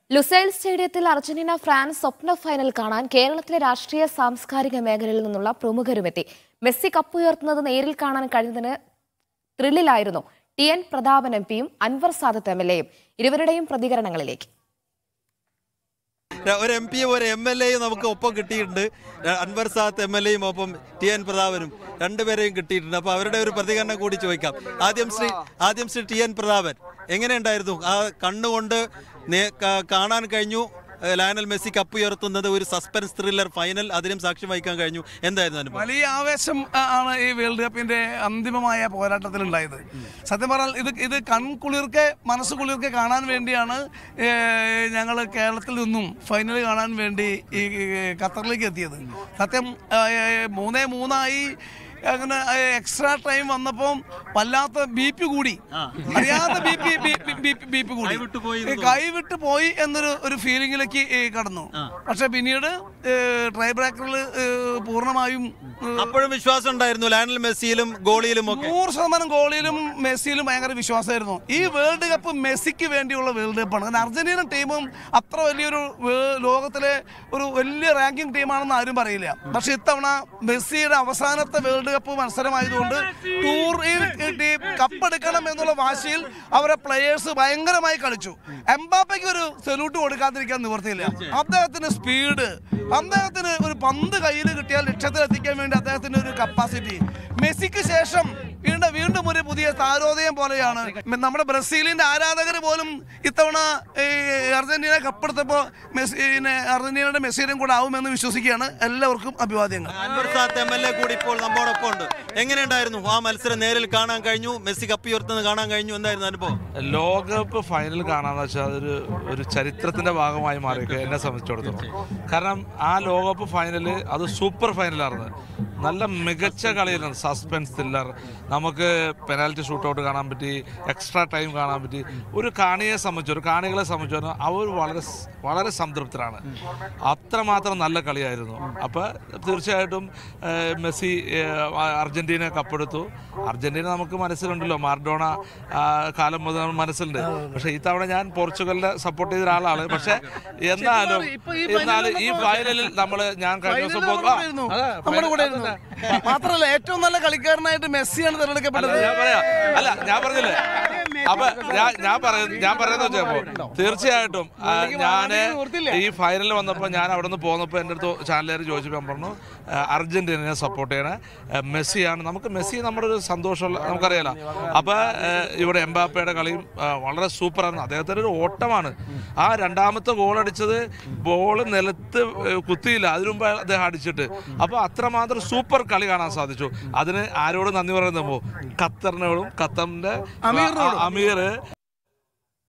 Lusail സ്റ്റേഡിയത്തിൽ Argentina France സ്വപ്ന final കാണാൻ കേരളത്തിലെ രാഷ്ട്രീയ സാംസ്കാരിക മേഖലയിൽ നിന്നുള്ള പ്രമുഖരുമെത്തി മെസ്സി കപ്പുയർത്തുന്നത് നേരിൽ കാണാൻ കഴിഞ്ഞതിന് ത്രില്ലിലായിരുന്നു ടി എൻ പ്രതാപൻ എം പിയും അൻവർ സാദത്ത് എം എൽ എയും ഇരുവരുടെയും പ്രതികരണങ്ങളിലേക്ക് ഒരു എം പിയും ഒരു എം എൽ എയും നമുക്ക് ഒപ്പം കിട്ടിയിട്ടുണ്ട് അൻവർ സാത്ത് എം എൽ എയും ഒപ്പം ടി എൻ പ്രതാപനും രണ്ടുപേരെയും കിട്ടിയിട്ടുണ്ട് അപ്പോൾ അവരുടെ ഒരു പ്രതികരണം കൂടി ചോദിക്കാം ആദ്യം ശ്രീ ആദ്യം ശ്രീ ടി എൻ പ്രതാപൻ എങ്ങനെയുണ്ടായിരുന്നു ആ കണ്ണുകൊണ്ട് നേ- കാ- കാണാൻ കഴിഞ്ഞു ഏഹ് ലയണൽ മെസ്സി കപ്പ് ഉയർത്തുന്നത് ഒരു സസ്പെൻസ് ത്രില്ലർ ഫൈനൽ അതിനും സാക്ഷ്യം വഹിക്കാൻ കഴിഞ്ഞു എന്തായിരുന്നു അനുഭവം വലിയ ആവേശം ആ, ആണ് ഈ വേൾഡ് കപ്പിന്റെ അന്തിമമായ പോരാട്ടത്തിൽ ഉണ്ടായത് സത്യം പറഞ്ഞാൽ ഇത് ഇത് കൺകുളിർക്കെ മനസ്സ് കുളിർക്കെ കാണാൻ വേണ്ടിയാണ് ഞങ്ങൾ കേരളത്തിൽ നിന്നും ഫൈനൽ കാണാൻ വേണ്ടി ഈ ഈ ഖത്തറിലേക്ക് എത്തിയത് സത്യം ആ, ഏ, മൂന്നേ മൂന്നായി അങ്ങനെ എക്സ്ട്രാ ടൈം വന്നപ്പോൾ വല്ലാത്ത ബി പി കൂടി അറിയാത്ത ബി പി ബി പി കൂടി കൈവിട്ട് പോയി ഈ കൈവിട്ട് പോയി എന്നൊരു ഒരു ഫീലിംഗിലേക്ക് ഈ കടന്നു പക്ഷെ പിന്നീട് ട്രൈ ബ്രേക്കറിൽ പൂർണ്ണമായും ഏ, അപ്പോഴും വിശ്വാസം ഉണ്ടായിരുന്നു ലയണൽ മെസ്സിയിലും ഗോളിയിലും ഒക്കെ നൂറ് ശതമാനം ഗോളിയിലും മെസ്സിയിലും ഭയങ്കര വിശ്വാസമായിരുന്നു ഈ വേൾഡ് കപ്പ് മെസ്സിക്ക് വേണ്ടിയുള്ള വേൾഡ് കപ്പാണ് കാരണം അർജന്റീന ടീമും അത്ര വലിയൊരു വേ- ലോകത്തിലെ ഒരു വലിയ റാങ്കിങ് ടീമാണെന്ന് ആരും പറയില്ല പക്ഷെ ഇത്തവണ മെസ്സിയുടെ അവസാനത്തെ വേൾഡ് കപ്പ് മത്സരമായതുകൊണ്ട് ടൂറിൽ ടീം കപ്പെടുക്കണം എന്നുള്ള വാശിയിൽ അവരെ പ്ലെയേഴ്സ് ഭയങ്കരമായി കളിച്ചു എംബാപ്പയ്ക്ക് ഒരു സെലൂട്ട് കൊടുക്കാതിരിക്കാൻ നിവർത്തിയില്ല അദ്ദേഹത്തിന് സ്പീഡ് അദ്ദേഹത്തിന് ഒരു പന്ത് കയ്യിൽ കിട്ടിയാൽ ലക്ഷ്യത്തിൽ എത്തിക്കാൻ വേണ്ടി അദ്ദേഹത്തിന് ഒരു കപ്പാസിറ്റി മെസ്സിക്ക് ശേഷം വീണ്ടും വീണ്ടും ഒരു പുതിയ താരോദയം പോലെയാണ് നമ്മുടെ ബ്രസീലിന്റെ ആരാധകർ പോലും ഇത്തവണ ഈ അർജന്റീന കപ്പെടുത്തപ്പോൾ മെസ്സിനെ അർജന്റീനയുടെ മെസ്സിയുടെയും കൂടെ ആവുമെന്ന് വിശ്വസിക്കുകയാണ് എല്ലാവർക്കും അഭിവാദ്യങ്ങൾ Anwar Sadath M L A കൂടി ഇപ്പോൾ നമ്മോടൊപ്പം ഉണ്ട് എങ്ങനെയുണ്ടായിരുന്നു ആ മത്സരം നേരിൽ കാണാൻ കഴിഞ്ഞു മെസ്സി കപ്പ് ഉയർത്തുന്നത് കാണാൻ കഴിഞ്ഞു എന്തായിരുന്നു അനുഭവം ലോകകപ്പ് ഫൈനൽ കാണാന്ന് വെച്ചാൽ അതൊരു ഒരു ചരിത്രത്തിന്റെ ഭാഗമായി മാറി എന്നെ സംബന്ധിച്ചിടത്തോളം കാരണം ആ ലോകകപ്പ് ഫൈനല് അത് സൂപ്പർ ഫൈനലായിരുന്നു നല്ല മികച്ച കളിയായിരുന്നു സസ്പെൻസ് ത്രില്ലർ നമുക്ക് പെനാൽറ്റി ഷൂട്ടൗട്ട് കാണാൻ പറ്റി എക്സ്ട്രാ ടൈം കാണാൻ പറ്റി ഒരു കാണിയെ സംബന്ധിച്ച് ഒരു കാണികളെ സംബന്ധിച്ച് അവർ വളരെ സ്- വളരെ സംതൃപ്തരാണ് അത്രമാത്രം നല്ല കളിയായിരുന്നു അപ്പോൾ തീർച്ചയായിട്ടും ഏഹ്, മെസ്സി ഏഹ്, അർജന്റീന കപ്പെടുത്തു അർജന്റീന നമുക്ക് മനസ്സിലുണ്ടല്ലോ മാർഡോണ ആ, കാലം മുതൽ നമ്മുടെ മനസ്സിലുണ്ട് പക്ഷേ ഇത്തവണ ഞാൻ പോർച്ചുഗലിനെ സപ്പോർട്ട് ചെയ്ത ഒരാളാണ് പക്ഷേ എന്നാലും എന്നാലും ഈ ഫൈനലിൽ നമ്മൾ ഞാൻ കഴിഞ്ഞ ദിവസം പോ- ആ, അതെ, നമ്മുടെ കൂടെ അതന്നെ. മാത്രമല്ല ഏറ്റവും നല്ല കളിക്കാരനായിട്ട് മെസ്സിയാണ് തിരഞ്ഞെടുക്കപ്പെട്ടത് ഞാൻ പറയാ അല്ല ഞാൻ പറഞ്ഞില്ലേ അപ്പൊ ഞാൻ ഞാൻ പറയുന്നത് ഞാൻ പറയുന്നത് വെച്ചപ്പോ തീർച്ചയായിട്ടും ആ, ഞാന് ഈ ഫൈനലിൽ വന്നപ്പോ ഞാൻ അവിടെ നിന്ന് പോന്നപ്പോ എൻ്റെ അടുത്ത് ചാനലുകാർ ചോദിച്ചപ്പോൾ ഞാൻ പറഞ്ഞു ആ, അർജന്റീനയെ സപ്പോർട്ട് ചെയ്യണേ ആ, മെസ്സിയാണ് നമുക്ക് മെസ്സി നമ്മുടെ ഒരു സന്തോഷമുള്ള നമുക്കറിയാലോ അപ്പൊ ആ, ഇവിടെ എംബാപ്പയുടെ കളിയും ആ, വളരെ സൂപ്പറാണ് അദ്ദേഹത്തിന്റെ ഒരു ഓട്ടമാണ് ആ രണ്ടാമത്തെ ഗോൾ അടിച്ചത് ബോൾ നിലത്ത് ഏ, കുത്തിയില്ല അതിനു മുമ്പ് അദ്ദേഹം അടിച്ചിട്ട് അപ്പൊ അത്രമാത്രം സൂപ്പർ കളി കാണാൻ സാധിച്ചു അതിന് ആരോട് നന്ദി പറയുന്നപ്പോ ഖത്തറിനോടും ഖത്തറിന്റെ അമീർ